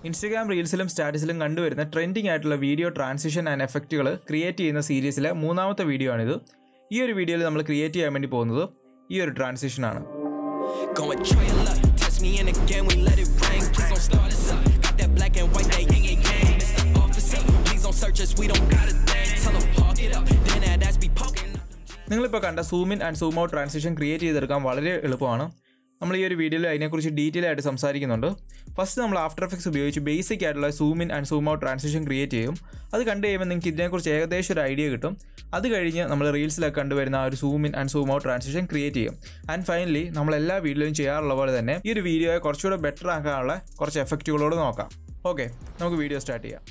Instagram റീൽസിലും സ്റ്റാറ്റസിലും കണ്ടുവരുന്ന trending ആയിട്ടുള്ള video transition and എഫക്റ്റുകൾ ക്രിയേറ്റ് ചെയ്യുന്ന സീരീസിലെ മൂന്നാമത്തെ വീഡിയോ ആണിത് ഈ ഒരു വീഡിയോയിൽ നമ്മൾ ക്രിയേറ്റ് ചെയ്യാൻ വേണ്ടി പോകുന്നത് ഈ ഒരു ട്രാൻസിഷൻ ആണ് Go and try your luck. Test me in again, we let it rain. Please don't start us up. Got that black and white, that yang yang gang. Mr. Officer, please don't search us, we don't got a thing. Tell them park it up, then that ass be poking. നിങ്ങളിപ്പോൾ കണ്ട zoom in and zoom out transition create ചെയ്തെടുക്കാൻ വളരെ എളുപ്പമാണ് നമ്മൾ ഈ ഒരു വീഡിയോയിൽ അതിനെക്കുറിച്ച് ഡീറ്റെയിൽ ആയിട്ട് സംസാരിക്കുന്നുണ്ട് ഫസ്റ്റ് നമ്മൾ ആഫ്റ്റർ എഫക്ട്സ് ഉപയോഗിച്ച് ബേസിക് ആയിട്ടുള്ള zoom in and zoom out transition create ചെയ്യും അത് കണ്ടു കഴിയുമ്പോൾ നിങ്ങൾക്ക് ഇതിനെക്കുറിച്ച് ഏകദേശം ഒരു ഐഡിയ കിട്ടും അത് കഴിഞ്ഞ് നമ്മൾ റീൽസിലൊക്കെ കണ്ടുവരുന്ന ആ ഒരു zoom in and zoom out transition create ചെയ്യും ആൻഡ് ഫൈനലി നമ്മൾ എല്ലാ വീഡിയോയിലും ചെയ്യാറുള്ള പോലെ തന്നെ ഈ ഒരു വീഡിയോയെ കുറച്ചുകൂടെ ബെറ്റർ ആക്കാനുള്ള കുറച്ച് എഫക്റ്റുകളോട് നോക്കാം ഓക്കെ നമുക്ക് വീഡിയോ സ്റ്റാർട്ട് ചെയ്യാം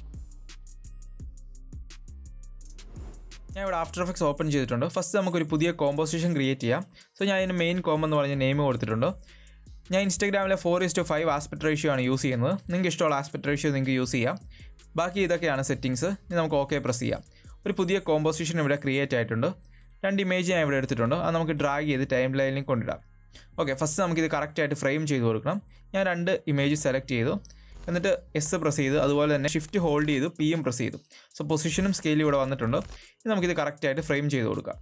ഞാൻ ഇവിടെ ആഫ്റ്റർ എഫക്ട്സ് ഓപ്പൺ ചെയ്തിട്ടുണ്ട് ഫസ്റ്റ് നമുക്കൊരു പുതിയ കോമ്പോസിഷൻ ക്രിയേറ്റ് ചെയ്യാം സോ ഞാൻ അതിന് മെയിൻ കോം എന്ന് പറഞ്ഞ നെയിം കൊടുത്തിട്ടുണ്ട് ഞാൻ ഇൻസ്റ്റാഗ്രാമിലെ four is to five aspect ratio ആണ് യൂസ് ചെയ്യുന്നത് നിങ്ങൾക്ക് ഇഷ്ടമുള്ള ആസ്പെക്ട് റേഷ്യോ നിങ്ങൾക്ക് യൂസ് ചെയ്യാം ബാക്കി ഇതൊക്കെയാണ് സെറ്റിങ്സ് ഇനി നമുക്ക് ഓക്കെ പ്രസ് ചെയ്യാം ഒരു പുതിയ കോമ്പോസിഷൻ ഇവിടെ ക്രിയേറ്റ് ആയിട്ടുണ്ട് രണ്ട് ഇമേജ് ഞാൻ ഇവിടെ എടുത്തിട്ടുണ്ട് അത് നമുക്ക് ഡ്രാഗ് ചെയ്ത് ടൈം ലൈനിൽ കൊണ്ടിടാം ഓക്കെ ഫസ്റ്റ് നമുക്കിത് കറക്റ്റായിട്ട് ഫ്രെയിം ചെയ്ത് കൊടുക്കണം ഞാൻ രണ്ട് ഇമേജ് സെലക്ട് ചെയ്തു എന്നിട്ട് എസ് പ്രസ് ചെയ്ത് അതുപോലെ തന്നെ ഷിഫ്റ്റ് ഹോൾഡ് ചെയ്ത് പി എം പ്രസ് ചെയ്തു സോ പൊസിഷനും സ്കെയിലും ഇവിടെ വന്നിട്ടുണ്ട് ഇനി നമുക്കിത് കറക്റ്റായിട്ട് ഫ്രെയിം ചെയ്ത് കൊടുക്കാം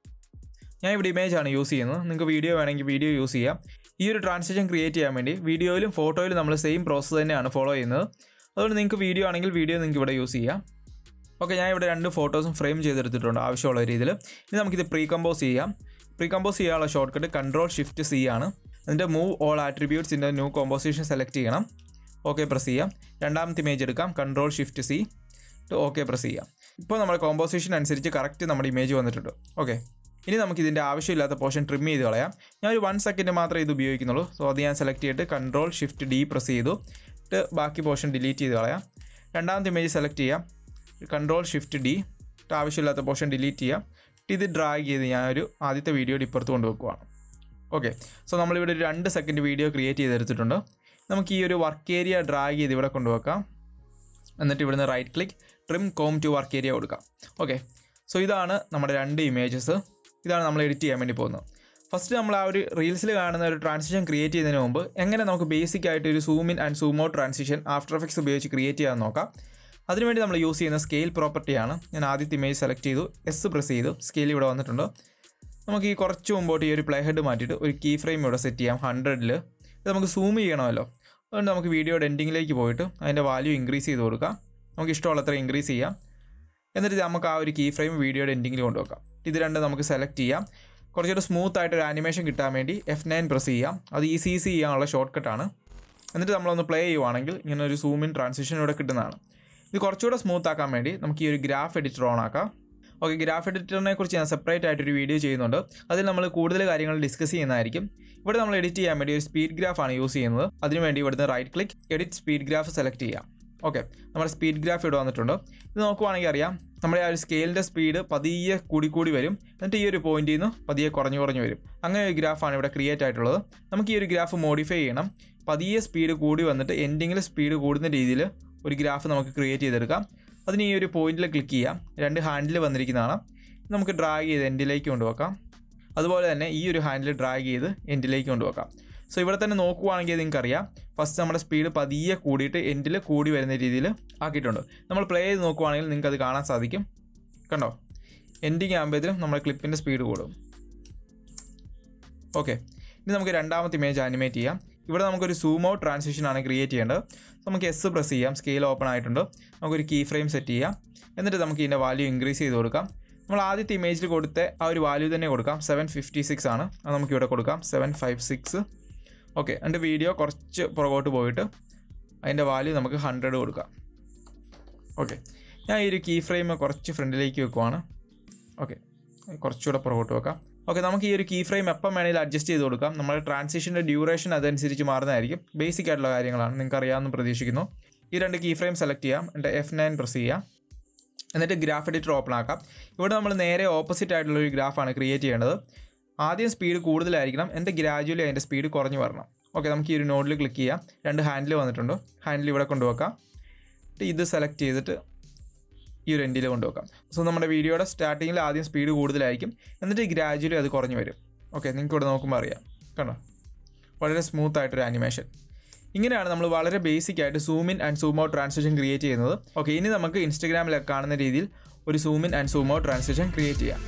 ഞാൻ ഇവിടെ ഇമേജ് ആണ് യൂസ് ചെയ്യുന്നത് നിങ്ങൾക്ക് വീഡിയോ വേണമെങ്കിൽ വീഡിയോ യൂസ് ചെയ്യാം ഈ ഒരു ട്രാൻസാക്ഷൻ ക്രിയേറ്റ് ചെയ്യാൻ വേണ്ടി വീഡിയോയിലും ഫോട്ടോയിലും നമ്മൾ സെയിം പ്രോസസ്സ് തന്നെയാണ് ഫോളോ ചെയ്യുന്നത് അതുകൊണ്ട് നിങ്ങൾക്ക് വീഡിയോ ആണെങ്കിൽ വീഡിയോ നിങ്ങൾക്ക് ഇവിടെ യൂസ് ചെയ്യാം ഓക്കെ ഞാൻ ഇവിടെ രണ്ട് ഫോട്ടോസും ഫ്രെയിം ചെയ്തെടുത്തിട്ടുണ്ട് ആവശ്യമുള്ള രീതിയിൽ ഇനി നമുക്കിത് പ്രീ കമ്പോസ് ചെയ്യാം പ്രീ കമ്പോസ് ചെയ്യാനുള്ള shortcut control shift C ആണ് അതിൻ്റെ മൂവ് ഓൾ ആട്രിബ്യൂട്ട്സ് ഇൻ്റെ ന്യൂ കോമ്പോസിഷൻ സെലക്ട് ചെയ്യണം ഓക്കെ പ്രസ് ചെയ്യാം രണ്ടാമത്തെ ഇമേജ് എടുക്കാം control shift C okay press ചെയ്യാം ഇപ്പോൾ നമ്മുടെ കോമ്പോസിഷൻ അനുസരിച്ച് കറക്റ്റ് നമ്മുടെ ഇമേജ് വന്നിട്ടുണ്ട് ഓക്കെ ഇനി നമുക്ക് ഇതിൻ്റെ ആവശ്യമില്ലാത്ത പോർഷൻ ട്രിം ചെയ്ത് കളയാം ഞാൻ ഒരു വൺ സെക്കൻഡ് മാത്രമേ ഇത് ഉപയോഗിക്കുന്നുള്ളൂ സോ അത് ഞാൻ സെലക്ട് ചെയ്തിട്ട് കൺട്രോൾ ഷിഫ്റ്റ് ഡി പ്രസ് ചെയ്തു എന്നിട്ട് ബാക്കി പോർഷൻ ഡിലീറ്റ് ചെയ്ത് കളയാം രണ്ടാമത്തെ ഇമേജ് സെലക്ട് ചെയ്യാം കൺട്രോൾ ഷിഫ്റ്റ് ഡി ആവശ്യമില്ലാത്ത പോർഷൻ ഡിലീറ്റ് ചെയ്യാം ഇത് ഡ്രാഗ് ചെയ്ത് ഞാനൊരു ആദ്യത്തെ വീഡിയോയുടെ ഇപ്പുറത്ത് കൊണ്ടുവെക്കുവാണ് ഓക്കെ സോ നമ്മളിവിടെ ഒരു രണ്ട് സെക്കൻഡ് വീഡിയോ ക്രിയേറ്റ് ചെയ്തെടുത്തിട്ടുണ്ട് നമുക്ക് ഈ ഒരു വർക്ക് ഏരിയ ഡ്രാഗ് ചെയ്ത് ഇവിടെ കൊണ്ടുവെക്കാം എന്നിട്ട് ഇവിടുന്ന് right click trim comp to work area കൊടുക്കാം ഓക്കെ സോ ഇതാണ് നമ്മുടെ രണ്ട് ഇമേജസ് ഇതാണ് നമ്മൾ എഡിറ്റ് ചെയ്യാൻ വേണ്ടി പോകുന്നത് ഫസ്റ്റ് നമ്മൾ ആ ഒരു റീൽസിൽ കാണുന്ന ഒരു ട്രാൻസിഷൻ ക്രിയേറ്റ് ചെയ്യുന്നതിന് മുമ്പ് എങ്ങനെ നമുക്ക് ബേസിക് ആയിട്ട് ഒരു zoom in and zoom out transition After Effects ഉപയോഗിച്ച് ക്രിയേറ്റ് ചെയ്യാൻ നോക്കാം അതിനുവേണ്ടി നമ്മൾ യൂസ് ചെയ്യുന്ന സ്കെയിൽ പ്രോപ്പർട്ടിയാണ് ഞാൻ ആദ്യത്തെ ഇമേജ് സെലക്ട് ചെയ്തു എസ് പ്രസ് ചെയ്തു സ്കെയിൽ ഇവിടെ വന്നിട്ടുണ്ട് നമുക്ക് ഈ കുറച്ച് മുമ്പോട്ട് ഈ ഒരു പ്ലേ ഹെഡ് മാറ്റിയിട്ട് ഒരു കീ ഫ്രെയിം ഇവിടെ സെറ്റ് ചെയ്യാം ഹൺഡ്രഡിൽ ഇത് നമുക്ക് സൂം ചെയ്യണമല്ലോ അതുകൊണ്ട് നമുക്ക് വീഡിയോയുടെ എൻഡിങ്ങിലേക്ക് പോയിട്ട് അതിൻ്റെ വാല്യൂ ഇൻക്രീസ് ചെയ്ത് കൊടുക്കാം നമുക്ക് ഇഷ്ടമുള്ളത്ര ഇൻക്രീസ് ചെയ്യാം എന്നിട്ട് നമുക്ക് ആ ഒരു കീ ഫ്രെയിം വീഡിയോയുടെ എൻഡിങ്ങിൽ കൊണ്ടുവെക്കാം ഇത് രണ്ട് നമുക്ക് സെലക്ട് ചെയ്യാം കുറച്ചുകൂടെ സ്മൂത്ത് ആയിട്ട് ഒരു ആനിമേഷൻ കിട്ടാൻ വേണ്ടി എഫ് നയൻ പ്രസ് ചെയ്യാം അത് ഈസി ഈസി ചെയ്യാനുള്ള ഷോർട്ട് കട്ടാണ് എന്നിട്ട് നമ്മളൊന്ന് പ്ലേ ചെയ്യുവാണെങ്കിൽ ഇങ്ങനെ ഒരു സൂം ഇൻ ട്രാൻസിഷൻ ഇവിടെ കിട്ടുന്നതാണ് ഇത് കുറച്ചുകൂടെ സ്മൂത്ത് ആക്കാൻ വേണ്ടി നമുക്ക് ഈ ഒരു ഗ്രാഫ് എഡിറ്റർ ഓൺ ആക്കാം ഓക്കെ ഗ്രാഫ് എഡിറ്ററിനെ കുറിച്ച് ഞാൻ സെപ്പറേറ്റ് ആയിട്ടൊരു വീഡിയോ ചെയ്യുന്നുണ്ട് അതിൽ നമ്മൾ കൂടുതൽ കാര്യങ്ങൾ ഡിസ്കസ് ചെയ്യുന്നതായിരിക്കും ഇവിടെ നമ്മൾ എഡിറ്റ് ചെയ്യാൻ വേണ്ടി ഒരു സ്പീഡ് ഗ്രാഫ് ആണ് യൂസ് ചെയ്യുന്നത് അതിനുവേണ്ടി ഇവിടുന്ന് right click edit speed graph select ചെയ്യാം ഓക്കെ നമ്മുടെ സ്പീഡ് ഗ്രാഫ് ഇവിടെ വന്നിട്ടുണ്ട് ഇത് നോക്കുവാണെങ്കിൽ അറിയാം നമ്മുടെ ആ ഒരു സ്കെയിലിൻ്റെ സ്പീഡ് പതിയെ കൂടി കൂടി വരും എന്നിട്ട് ഈ ഒരു പോയിന്റിൽ നിന്ന് പതിയെ കുറഞ്ഞു കുറഞ്ഞു വരും അങ്ങനെ ഒരു ഗ്രാഫാണ് ഇവിടെ ക്രിയേറ്റ് ആയിട്ടുള്ളത് നമുക്ക് ഈ ഒരു ഗ്രാഫ് മോഡിഫൈ ചെയ്യണം പതിയെ സ്പീഡ് കൂടി വന്നിട്ട് എൻഡിങ്ങിൽ സ്പീഡ് കൂടുന്ന രീതിയിൽ ഒരു ഗ്രാഫ് നമുക്ക് ക്രിയേറ്റ് ചെയ്തെടുക്കാം അതിന് ഈ ഒരു പോയിന്റിൽ ക്ലിക്ക് ചെയ്യാം രണ്ട് ഹാൻഡിൽ വന്നിരിക്കുന്നതാണ് നമുക്ക് ഡ്രാഗ് ചെയ്ത് എൻഡിലേക്ക് കൊണ്ടുവെക്കാം അതുപോലെ തന്നെ ഈ ഒരു ഹാൻഡിൽ ഡ്രാഗ് ചെയ്ത് എൻഡിലേക്ക് കൊണ്ടുവെക്കാം സോ ഇവിടെ തന്നെ നോക്കുവാണെങ്കിൽ നിങ്ങൾക്ക് അറിയാം ഫസ്റ്റ് നമ്മുടെ സ്പീഡ് പതിയെ കൂടിയിട്ട് എൻഡിൽ കൂടി വരുന്ന രീതിയിൽ ആക്കിയിട്ടുണ്ട് നമ്മൾ പ്ലേ ചെയ്ത് നോക്കുവാണെങ്കിൽ നിങ്ങൾക്ക് അത് കാണാൻ സാധിക്കും കണ്ടോ എൻഡിങ് ആകുമ്പോഴത്തേനും നമ്മുടെ ക്ലിപ്പിൻ്റെ സ്പീഡ് കൂടും ഓക്കെ ഇനി നമുക്ക് രണ്ടാമത്തെ ഇമേജ് ആനിമേറ്റ് ചെയ്യാം ഇവിടെ നമുക്കൊരു സൂം ഔട്ട് ട്രാൻസിഷൻ ആണ് ക്രിയേറ്റ് ചെയ്യേണ്ടത് നമുക്ക് എസ് പ്രസ് ചെയ്യാം സ്കെയിൽ ഓപ്പൺ ആയിട്ടുണ്ട് നമുക്കൊരു കീ ഫ്രെയിം സെറ്റ് ചെയ്യാം എന്നിട്ട് നമുക്ക് ഇതിൻ്റെ വാല്യൂ ഇൻക്രീസ് ചെയ്ത് കൊടുക്കാം നമ്മൾ ആദ്യത്തെ ഇമേജിൽ കൊടുത്ത ആ ഒരു വാല്യൂ തന്നെ കൊടുക്കാം സെവൻ ഫിഫ്റ്റി സിക്സ് ആണ് അത് നമുക്ക് ഇവിടെ കൊടുക്കാം സെവൻ ഫൈവ് സിക്സ് ഓക്കെ എൻ്റെ വീഡിയോ കുറച്ച് പുറകോട്ട് പോയിട്ട് അതിൻ്റെ വാല്യൂ നമുക്ക് ഹൺഡ്രഡ് കൊടുക്കാം ഓക്കെ ഞാൻ ഈ ഒരു കീ ഫ്രെയിം കുറച്ച് ഫ്രണ്ടിലേക്ക് വെക്കുവാണ് ഓക്കെ കുറച്ചുകൂടെ പുറകോട്ട് വെക്കാം ഓക്കെ നമുക്ക് ഈ ഒരു കീ ഫ്രെയിം എപ്പം വേണമെങ്കിലും അഡ്ജസ്റ്റ് ചെയ്ത് കൊടുക്കാം നമ്മുടെ ട്രാൻസിഷൻ്റെ ഡ്യൂറേഷൻ അതനുസരിച്ച് മാറുന്നതായിരിക്കും ബേസിക് ആയിട്ടുള്ള കാര്യങ്ങളാണ് നിങ്ങൾക്ക് അറിയാമെന്ന് പ്രതീക്ഷിക്കുന്നു ഈ രണ്ട് കീ ഫ്രെയിം സെലക്ട് ചെയ്യാം എൻ്റെ എഫ് നയൻ പ്രസ് ചെയ്യാം എന്നിട്ട് ഗ്രാഫ് എഡിറ്റർ ഓപ്പൺ ആക്കാം ഇവിടെ നമ്മൾ നേരെ ഓപ്പോസിറ്റ് ആയിട്ടുള്ള ഒരു ഗ്രാഫാണ് ക്രിയേറ്റ് ചെയ്യേണ്ടത് ആദ്യം സ്പീഡ് കൂടുതലായിരിക്കണം എൻ്റെ ഗ്രാജുവലി അതിൻ്റെ സ്പീഡ് കുറഞ്ഞു വരണം ഓക്കെ നമുക്ക് ഈ ഒരു നോഡിൽ ക്ലിക്ക് ചെയ്യാം രണ്ട് ഹാൻഡിൽ വന്നിട്ടുണ്ട് ഹാൻഡിൽ ഇവിടെ കൊണ്ടുവെക്കാം ഇത് സെലക്ട് ചെയ്തിട്ട് ഈ ഒരു എൻഡിൽ കൊണ്ടുവെക്കാം സോ നമ്മുടെ വീഡിയോയുടെ സ്റ്റാർട്ടിങ്ങിൽ ആദ്യം സ്പീഡ് കൂടുതലായിരിക്കും എന്നിട്ട് ഗ്രാജുവലി അത് കുറഞ്ഞു വരും ഓക്കെ നിങ്ങൾക്ക് ഇവിടെ നോക്കുമ്പോൾ അറിയാം കണ്ടോ വളരെ സ്മൂത്ത് ആയിട്ടൊരു ആനിമേഷൻ ഇങ്ങനെയാണ് നമ്മൾ വളരെ ബേസിക് ആയിട്ട് zoom in and zoom out transition create ചെയ്യുന്നത് ഓക്കെ ഇനി നമുക്ക് ഇൻസ്റ്റഗ്രാമിലൊക്കെ കാണുന്ന രീതിയിൽ ഒരു zoom in and zoom out transition create ചെയ്യാം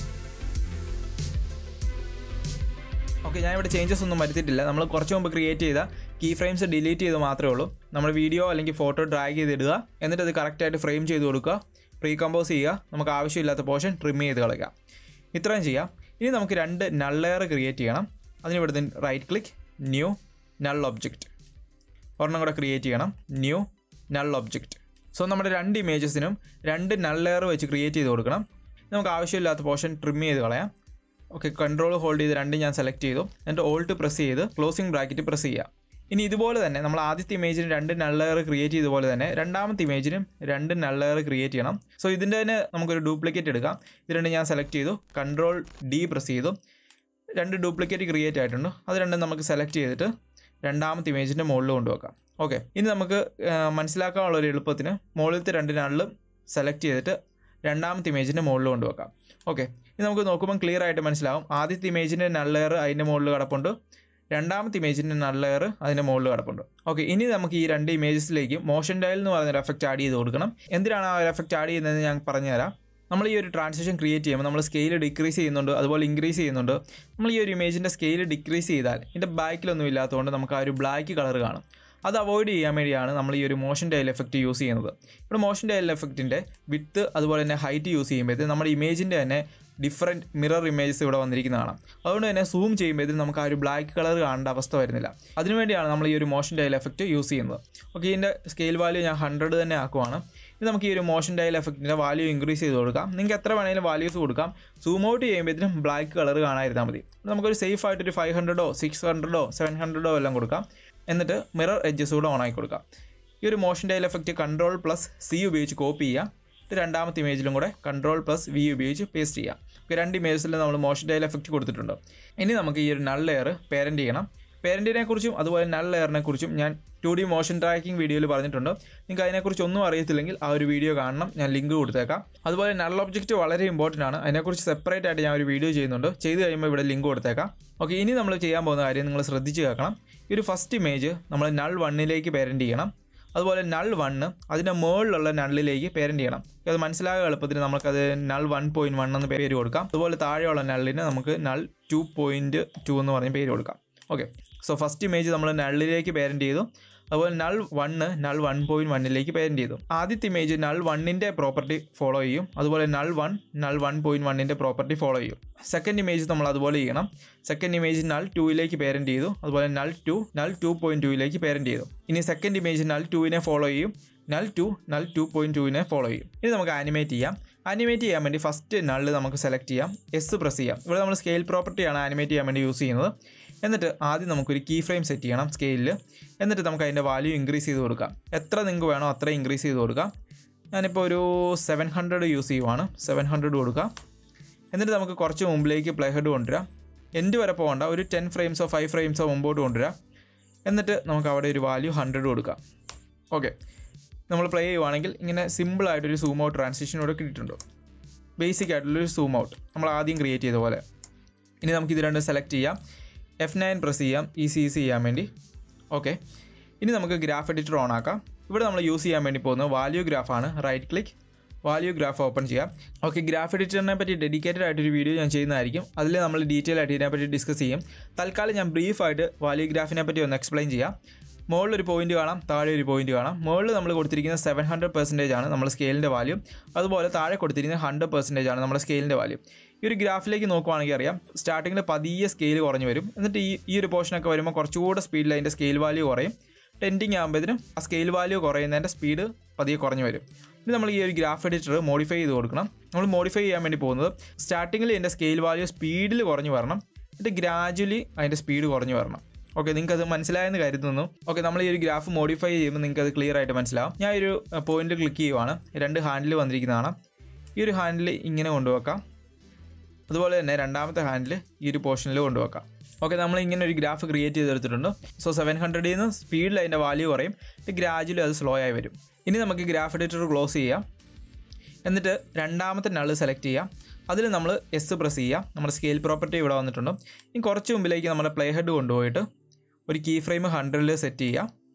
ഓക്കെ ഞാൻ ഇവിടെ ചേഞ്ചസ് ഒന്നും വരുത്തിയിട്ടില്ല നമ്മൾ കുറച്ച് മുമ്പ് ക്രിയേറ്റ് ചെയ്ത കീ ഫ്രെയിംസ് ഡിലീറ്റ് ചെയ്ത് മാത്രമേ ഉള്ളൂ നമ്മൾ വീഡിയോ അല്ലെങ്കിൽ ഫോട്ടോ ഡ്രാഗ് ചെയ്തിടുക എന്നിട്ട് അത് കറക്റ്റായിട്ട് ഫ്രെയിം ചെയ്ത് കൊടുക്കുക പ്രീ കമ്പോസ് ചെയ്യുക നമുക്ക് ആവശ്യമില്ലാത്ത പോർഷൻ ട്രിം ചെയ്ത് കളയുക ഇത്രയും ചെയ്യാം ഇനി നമുക്ക് രണ്ട് നൾ ലെയർ ക്രിയേറ്റ് ചെയ്യണം അതിന് ഇവിടുന്ന് right click new null object ഒരെണ്ണം കൂടെ ക്രിയേറ്റ് ചെയ്യണം ന്യൂ നൾ ഒബ്ജക്റ്റ് സോ നമ്മുടെ രണ്ട് ഇമേജസിനും രണ്ട് നൾ ലെയർ വെച്ച് ക്രിയേറ്റ് ചെയ്ത് കൊടുക്കണം നമുക്ക് ആവശ്യമില്ലാത്ത പോർഷൻ ട്രിം ചെയ്ത് കളയാം ഓക്കെ കൺട്രോൾ ഹോൾഡ് ചെയ്ത് രണ്ടും ഞാൻ സെലക്ട് ചെയ്തു എന്നിട്ട് ഓൾട്ട് പ്രസ് ചെയ്ത് ക്ലോസിംഗ് ബ്രാക്കറ്റ് പ്രസ് ചെയ്യുക ഇനി ഇതുപോലെ തന്നെ നമ്മൾ ആദ്യത്തെ ഇമേജിന് രണ്ട് നൾ ലെയർ ക്രിയേറ്റ് ചെയ്ത പോലെ തന്നെ രണ്ടാമത്തെ ഇമേജിനും രണ്ട് നൾ ലെയർ ക്രിയേറ്റ് ചെയ്യണം സോ ഇതിൻ്റെ തന്നെ നമുക്കൊരു ഡ്യൂപ്ലിക്കേറ്റ് എടുക്കാം ഇത് രണ്ട് ഞാൻ സെലക്ട് ചെയ്തു കൺട്രോൾ ഡി പ്രസ് ചെയ്തു രണ്ട് ഡ്യൂപ്ലിക്കേറ്റ് ക്രിയേറ്റ് ആയിട്ടുണ്ട് അത് രണ്ടും നമുക്ക് സെലക്ട് ചെയ്തിട്ട് രണ്ടാമത്തെ ഇമേജിൻ്റെ മുകളിൽ കൊണ്ടുവെക്കാം ഓക്കെ ഇനി നമുക്ക് ആ, മനസ്സിലാക്കാനുള്ള ഒരു എളുപ്പത്തിന് മുകളിലത്തെ രണ്ട് നള്ളും സെലക്ട് ചെയ്തിട്ട് രണ്ടാമത്തെ ഇമേജിൻ്റെ മുകളിൽ കൊണ്ടുവെക്കാം ഓക്കെ ഇനി നമുക്ക് നോക്കുമ്പോൾ ക്ലിയർ ആയിട്ട് മനസ്സിലാവും ആദ്യത്തെ ഇമേജിൻ്റെ നള്ളെയർ അതിൻ്റെ മുകളിൽ കിടപ്പുണ്ട് രണ്ടാമത്തെ ഇമേജിൻ്റെ നള്ളെയർ അതിൻ്റെ മുകളിൽ കിടപ്പുണ്ട് ഓക്കെ ഇനി നമുക്ക് ഈ രണ്ട് ഇമേജസിലേക്ക് മോഷൻ ഡയൽ എന്ന് പറയുന്ന ഒരു എഫക്റ്റ് ആഡ് ചെയ്ത് കൊടുക്കണം എന്തിനാണ് ആ ഒരു എഫക്റ്റ് ആഡ് ചെയ്യുന്നതെന്ന് ഞാൻ പറഞ്ഞുതരാം നമ്മൾ ഈ ഒരു ട്രാൻസാക്ഷൻ ക്രിയേറ്റ് ചെയ്യുമ്പോൾ നമ്മൾ സ്കെയിൽ ഡിക്രീസ് ചെയ്യുന്നുണ്ട് അതുപോലെ ഇൻക്രീസ് ചെയ്യുന്നുണ്ട് നമ്മൾ ഈ ഒരു ഇമേജിൻ്റെ സ്കെയിൽ ഡിക്രീസ് ചെയ്താൽ ഇതിൻ്റെ ബാക്കിലൊന്നും ഇല്ലാത്തതുകൊണ്ട് നമുക്ക് ആ ഒരു ബ്ലാക്ക് കളർ കാണും അത് അവോയ്ഡ് ചെയ്യാൻ വേണ്ടിയാണ് നമ്മൾ ഈ ഒരു മോഷൻ ഡയൽ എഫക്റ്റ് യൂസ് ചെയ്യുന്നത് ഇവിടെ മോഷൻ ഡയൽ എഫക്റ്റിൻ്റെ വിത്ത് അതുപോലെ തന്നെ ഹൈറ്റ് യൂസ് ചെയ്യുമ്പോഴത്തേക്ക് നമ്മുടെ ഇമേജിൻ്റെ തന്നെ ഡിഫറെൻറ്റ് മിറർ ഇമേജസ് ഇവിടെ വന്നിരിക്കുന്നതാണ് അതുകൊണ്ട് തന്നെ സൂം ചെയ്യുമ്പോഴത്തേക്ക് നമുക്ക് ആ ഒരു ബ്ലാക്ക് കളർ കാണേണ്ട അവസ്ഥ വരുന്നില്ല അതിനുവേണ്ടിയാണ് നമ്മൾ ഈ ഒരു മോഷൻ ഡയൽ എഫക്റ്റ് യൂസ് ചെയ്യുന്നത് ഓക്കെ ഇതിൻ്റെ സ്കെയിൽ വാല്യൂ ഞാൻ ഹൺഡ്രഡ് തന്നെ ആക്കുവാണ് ഇത് നമുക്ക് ഈ ഒരു മോഷൻ ഡയൽ എഫക്റ്റിൻ്റെ വാല്യൂ ഇൻക്രീസ് ചെയ്ത് കൊടുക്കാം നിങ്ങൾക്ക് എത്ര വേണമെങ്കിലും വാല്യൂസ് കൊടുക്കാം സൂം ഔട്ട് ചെയ്യുമ്പോഴത്തേനും ബ്ലാക്ക് കളർ കാണാതിരുന്നാൽ മതി നമുക്കൊരു സേഫ് ആയിട്ട് ഒരു ഫൈവ് ഹൺഡ്രഡോ സിക്സ് ഹൺഡ്രഡോ സെവൻ ഹൺഡ്രഡോ എല്ലാം കൊടുക്കാം എന്നിട്ട് മിറർ എഡ്ജസ് കൂടെ ഓൺ ആക്കി കൊടുക്കാം ഈ ഒരു motion tile effect control plus C ഉപയോഗിച്ച് കോപ്പി ചെയ്യാം ഇത് രണ്ടാമത്തെ ഇമേജിലും കൂടെ കൺട്രോൾ പ്ലസ് വി ഉപയോഗിച്ച് പേസ്റ്റ് ചെയ്യാം ഓക്കെ രണ്ട് ഇമേജസിൽ നമ്മൾ മോഷൻ ഡയൽ എഫക്റ്റ് കൊടുത്തിട്ടുണ്ട് ഇനി നമുക്ക് ഈ ഒരു നൾ ലെയർ പേരൻറ്റ് ചെയ്യണം പേരൻറ്റിനെ കുറിച്ചും അതുപോലെ നൾ ലെയറിനെ കുറിച്ചും ഞാൻ ടു ഡി മോഷൻ ട്രാക്കിംഗ് വീഡിയോയിൽ പറഞ്ഞിട്ടുണ്ട് നിങ്ങൾക്ക് അതിനെക്കുറിച്ച് ഒന്നും അറിയത്തില്ലെങ്കിൽ ആ ഒരു വീഡിയോ കാണണം ഞാൻ ലിങ്ക് കൊടുത്തേക്കാം അതുപോലെ നൾ ഒബ്ജക്റ്റ് വളരെ ഇമ്പോർട്ടൻ്റ് ആണ് അതിനെക്കുറിച്ച് സെപ്പറേറ്റ് ആയിട്ട് ഞാൻ ഒരു വീഡിയോ ചെയ്യുന്നുണ്ട് ചെയ്ത് കഴിയുമ്പോൾ ഇവിടെ ലിങ്ക് കൊടുത്തേക്കാം ഓക്കെ ഇനി നമ്മൾ ചെയ്യാൻ പോകുന്ന കാര്യം നിങ്ങൾ ശ്രദ്ധിച്ച് കേൾക്കണം ഈ ഒരു ഫസ്റ്റ് ഇമേജ് നമ്മൾ നൾ വണ്ണിലേക്ക് പേരൻറ്റ് ചെയ്യണം അതുപോലെ നൾ വണ്ണ് അതിൻ്റെ മുകളിലുള്ള നള്ളിലേക്ക് പേരൻറ്റ് ചെയ്യണം അത് മനസ്സിലാകുക എളുപ്പത്തിന് നമുക്കത് നൾ വൺ പോയിൻറ്റ് വൺ എന്ന് പേര് കൊടുക്കാം അതുപോലെ താഴെയുള്ള നള്ളിന് നമുക്ക് നൾ ടു പോയിൻറ്റ് ടു എന്ന് പറഞ്ഞ് പേര് കൊടുക്കാം ഓക്കെ സോ ഫസ്റ്റ് ഇമേജ് നമ്മൾ നള്ളിലേക്ക് പേരൻറ്റ് ചെയ്തു അതുപോലെ null one null one point വണ്ണിലേക്ക് പേരൻറ്റ് ചെയ്തു ആദ്യത്തെ ഇമേജ് നൾ വണ്ണിൻ്റെ പ്രോപ്പർട്ടി ഫോളോ ചെയ്യും അതുപോലെ null one null one point വണ്ണിൻ്റെ പ്രോപ്പർട്ടി ഫോളോ ചെയ്യും സെക്കൻഡ് ഇമേജ് നമ്മൾ അതുപോലെ ചെയ്യണം സെക്കൻഡ് ഇമേജ് നൾ ടൂയിലേക്ക് പേരൻറ്റ് ചെയ്തു അതുപോലെ null two null two point ടൂയിലേക്ക് പേരൻറ്റ് ചെയ്തു ഇനി സെക്കൻഡ് ഇമേജ് നൾ ടുവിനെ ഫോളോ ചെയ്യും null two null two point ടുവിനെ ഫോളോ ചെയ്യും ഇനി നമുക്ക് ആനിമേറ്റ് ചെയ്യാം ആനിമേറ്റ് ചെയ്യാൻ വേണ്ടി ഫസ്റ്റ് നള്ള് നമുക്ക് സെലക്ട് ചെയ്യാം എസ് പ്രസ് ചെയ്യാം ഇവിടെ നമ്മൾ സ്കെയിൽ പ്രോപ്പർട്ടിയാണ് ആനിമേറ്റ് ചെയ്യാൻ വേണ്ടി യൂസ് ചെയ്യുന്നത് എന്നിട്ട് ആദ്യം നമുക്കൊരു കീ ഫ്രെയിം സെറ്റ് ചെയ്യണം സ്കെയിലിൽ എന്നിട്ട് നമുക്ക് അതിൻ്റെ വാല്യൂ ഇൻക്രീസ് ചെയ്ത് കൊടുക്കാം എത്ര നിങ്ങൾക്ക് വേണോ അത്ര ഇൻക്രീസ് ചെയ്ത് കൊടുക്കാം ഞാനിപ്പോൾ ഒരു സെവൻ ഹൺഡ്രഡ് യൂസ് ചെയ്യുവാണ് സെവൻ ഹൺഡ്രഡ് കൊടുക്കാം എന്നിട്ട് നമുക്ക് കുറച്ച് മുമ്പിലേക്ക് പ്ലേ ഹെഡ് കൊണ്ടുവരാം എൻഡ് വരെ പോകണ്ട ഒരു ടെൻ ഫ്രെയിംസോ ഫൈവ് ഫ്രെയിംസോ മുമ്പോട്ട് കൊണ്ടുവരാം എന്നിട്ട് നമുക്ക് അവിടെ ഒരു വാല്യൂ ഹൺഡ്രഡ് കൊടുക്കാം ഓക്കെ നമ്മൾ പ്ലേ ചെയ്യുവാണെങ്കിൽ ഇങ്ങനെ സിമ്പിളായിട്ടൊരു സൂം ഔട്ട് ട്രാൻസിഷൻ ഇവിടെ കിട്ടിയിട്ടുണ്ട് ബേസിക് ആയിട്ടുള്ളൊരു സൂം ഔട്ട് നമ്മൾ ആദ്യം ക്രിയേറ്റ് ചെയ്ത പോലെ ഇനി നമുക്ക് ഇത് രണ്ടും സെലക്ട് ചെയ്യാം എഫ് നയൻ പ്രസ് ചെയ്യാം ഈ സി സി ചെയ്യാൻ വേണ്ടി ഓക്കെ ഇനി നമുക്ക് ഗ്രാഫ് എഡിറ്റർ ഓൺ ആക്കാം ഇവിടെ നമ്മൾ യൂസ് ചെയ്യാൻ വേണ്ടി പോകുന്നത് വാല്യൂ ഗ്രാഫാണ് right click value graph open ചെയ്യാം ഓക്കെ ഗ്രാഫ് എഡിറ്ററിനെ പറ്റി ഡെഡിക്കേറ്റഡ് ആയിട്ടൊരു വീഡിയോ ഞാൻ ചെയ്യുന്നതായിരിക്കും അതിൽ നമ്മൾ ഡീറ്റെയിൽ ആയിട്ട് ഇതിനെപ്പറ്റി ഡിസ്കസ് ചെയ്യും തൽക്കാലം ഞാൻ ബ്രീഫായിട്ട് വാല്യൂ ഗ്രാഫിനെ പറ്റി ഒന്ന് എക്സ്പ്ലെയിൻ ചെയ്യാം മുകളിൽ ഒരു പോയിന്റ് കാണാം താഴെ ഒരു പോയിന്റ് കാണാം മുകളിൽ നമ്മൾ കൊടുത്തിരിക്കുന്നത് സെവൻ ഹൺഡ്രഡ് പെർസെൻറ്റേജ് ആണ് നമ്മുടെ സ്കെയിലിൻ്റെ വാല്യൂ അതുപോലെ താഴെ കൊടുത്തിരിക്കുന്നത് ഹൺഡ്രഡ് പെർസെൻറ്റേജ് ആണ് നമ്മുടെ സ്കെയിലിൻ്റെ വാല്യൂ ഈ ഒരു ഗ്രാഫിലേക്ക് നോക്കുവാണെങ്കിൽ അറിയാം സ്റ്റാർട്ടിങ്ങിൽ പതിയെ സ്കെയിൽ കുറഞ്ഞു വരും എന്നിട്ട് ഈ ഈ ഒരു പോർഷനൊക്കെ വരുമ്പോൾ കുറച്ചുകൂടെ സ്പീഡിൽ അതിൻ്റെ സ്കെയിൽ വാല്യൂ കുറയും ടെൻറ്റിങ് ആകുമ്പോഴത്തേനും ആ സ്കെയിൽ വാല്യൂ കുറയുന്നതിൻ്റെ സ്പീഡ് പതിയെ കുറഞ്ഞു വരും ഇനി നമ്മൾ ഈ ഒരു ഗ്രാഫ് എഡിറ്റർ മോഡിഫൈ ചെയ്ത് കൊടുക്കണം നമ്മൾ മോഡിഫൈ ചെയ്യാൻ വേണ്ടി പോകുന്നത് സ്റ്റാർട്ടിങ്ങിൽ ഇതിൻ്റെ സ്കെയിൽ വാല്യൂ സ്പീഡിൽ കുറഞ്ഞു വരണം എന്നിട്ട് ഗ്രാജുവലി അതിൻ്റെ സ്പീഡ് കുറഞ്ഞു വരണം ഓക്കെ നിങ്ങൾക്ക് അത് മനസ്സിലായെന്ന് കരുതുന്നു ഓക്കെ നമ്മൾ ഈ ഒരു ഗ്രാഫ് മോഡിഫൈ ചെയ്യുമ്പോൾ നിങ്ങൾക്ക് അത് ക്ലിയർ ആയിട്ട് മനസ്സിലാവും ഞാൻ ഒരു പോയിന്റ് ക്ലിക്ക് ചെയ്യുവാണ് രണ്ട് ഹാൻഡിൽ വന്നിരിക്കുന്നതാണ് ഈ ഒരു ഹാൻഡിൽ ഇങ്ങനെ കൊണ്ടുവെക്കാം അതുപോലെ തന്നെ രണ്ടാമത്തെ ഹാൻഡിൽ ഈ ഒരു പോർഷനിൽ കൊണ്ടുവെക്കാം ഓക്കെ നമ്മൾ ഇങ്ങനെ ഒരു ഗ്രാഫ് ക്രിയേറ്റ് ചെയ്തെടുത്തിട്ടുണ്ട് സോ സെവൻ ഹൺഡ്രഡിൽ നിന്ന് സ്പീഡിൽ അതിൻ്റെ വാല്യൂ കുറയും ഗ്രാജുവലി അത് സ്ലോ ആയി വരും ഇനി നമുക്ക് ഗ്രാഫ് എഡിറ്റർ ക്ലോസ് ചെയ്യാം എന്നിട്ട് രണ്ടാമത്തെ നള്ള് സെലക്ട് ചെയ്യാം അതിൽ നമ്മൾ എസ് പ്രസ് ചെയ്യാം നമ്മുടെ സ്കെയിൽ പ്രോപ്പർട്ടി ഇവിടെ വന്നിട്ടുണ്ട് ഇനി കുറച്ച് മുമ്പിലേക്ക് നമ്മുടെ പ്ലേ ഹെഡ് കൊണ്ടുപോയിട്ട് ഒരു കീ ഫ്രെയിം ഹൺഡ്രഡിൽ സെറ്റ് ചെയ്യാം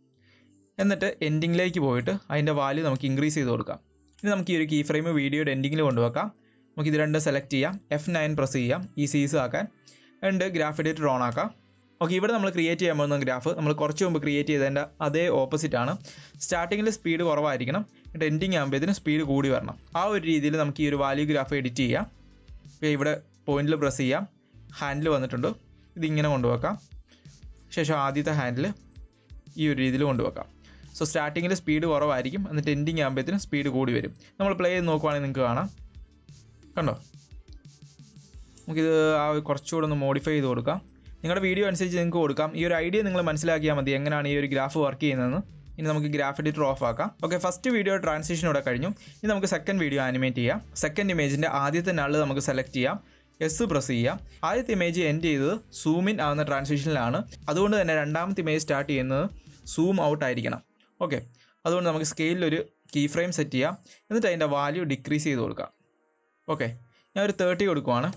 എന്നിട്ട് എൻഡിങ്ങിലേക്ക് പോയിട്ട് അതിൻ്റെ വാല്യൂ നമുക്ക് ഇൻക്രീസ് ചെയ്ത് കൊടുക്കാം ഇനി നമുക്ക് ഈ ഒരു കീ ഫ്രെയിം വീഡിയോയുടെ എൻഡിങ്ങിൽ കൊണ്ടുവെക്കാം നമുക്ക് ഇത് രണ്ടും സെലക്ട് ചെയ്യാം എഫ് നയൻ പ്രസ് ചെയ്യാം ഈ സീസ് ആക്കാൻ ഉണ്ട് ഗ്രാഫ് എഡിറ്റർ ഓൺ ആക്കാം ഓക്കെ ഇവിടെ നമ്മൾ ക്രിയേറ്റ് ചെയ്യാൻ പോകുന്ന ഗ്രാഫ് നമ്മൾ കുറച്ച് മുമ്പ് ക്രിയേറ്റ് ചെയ്തതിൻ്റെ അതേ ഓപ്പോസിറ്റ് ആണ് സ്റ്റാർട്ടിങ്ങിൽ സ്പീഡ് കുറവായിരിക്കണം എന്നിട്ട് എൻഡിങ് ആകുമ്പോഴത്തേന് സ്പീഡ് കൂടി വരണം ആ ഒരു രീതിയിൽ നമുക്ക് ഈ ഒരു വാല്യൂ ഗ്രാഫ് എഡിറ്റ് ചെയ്യാം ഓക്കെ ഇവിടെ പോയിന്റിൽ പ്രസ് ചെയ്യാം ഹാൻഡിൽ വന്നിട്ടുണ്ട് ഇതിങ്ങനെ കൊണ്ടുവെക്കാം ശേഷം ആദ്യത്തെ ഹാൻഡിൽ ഈ ഒരു രീതിയിൽ കൊണ്ടുവെക്കാം സോ സ്റ്റാർട്ടിങ്ങിൽ സ്പീഡ് കുറവായിരിക്കും എന്നിട്ട് എൻഡിങ് ആകുമ്പോഴത്തേനും സ്പീഡ് കൂടി വരും നമ്മൾ പ്ലേ ചെയ്ത് നോക്കുവാണെങ്കിൽ നിങ്ങൾക്ക് കാണാം കണ്ടോ നമുക്കിത് ആ കുറച്ചുകൂടെ ഒന്ന് മോഡിഫൈ ചെയ്ത് കൊടുക്കാം നിങ്ങളുടെ വീഡിയോ അനുസരിച്ച് നിങ്ങൾക്ക് കൊടുക്കാം ഈ ഒരു ഐഡിയ നിങ്ങൾ മനസ്സിലാക്കിയാൽ മതി എങ്ങനെയാണ് ഈ ഒരു ഗ്രാഫ് വർക്ക് ചെയ്യുന്നതെന്ന് ഇനി നമുക്ക് ഗ്രാഫ് എഡിറ്റർ ഓഫ് ആക്കാം ഓക്കെ ഫസ്റ്റ് വീഡിയോ ട്രാൻസിഷൻ ഇവിടെ കഴിഞ്ഞു ഇനി നമുക്ക് സെക്കൻഡ് വീഡിയോ ആനിമേറ്റ് ചെയ്യാം സെക്കൻഡ് ഇമേജിൻ്റെ ആദ്യത്തെ നാളിൽ നമുക്ക് സെലക്ട് ചെയ്യാം എസ് പ്രസ് ചെയ്യാം ആദ്യത്തെ ഇമേജ് എൻഡ് ചെയ്തത് സൂം ഇൻ ആവുന്ന ട്രാൻസിഷനിലാണ് അതുകൊണ്ട് തന്നെ രണ്ടാമത്തെ ഇമേജ് സ്റ്റാർട്ട് ചെയ്യുന്നത് സൂം ഔട്ട് ആയിരിക്കണം ഓക്കെ അതുകൊണ്ട് നമുക്ക് സ്കെയിലൊരു കീ ഫ്രെയിം സെറ്റ് ചെയ്യാം എന്നിട്ട് അതിൻ്റെ വാല്യൂ ഡിക്രീസ് ചെയ്ത് കൊടുക്കാം ഓക്കെ ഞാൻ ഒരു തേർട്ടി കൊടുക്കുവാണ്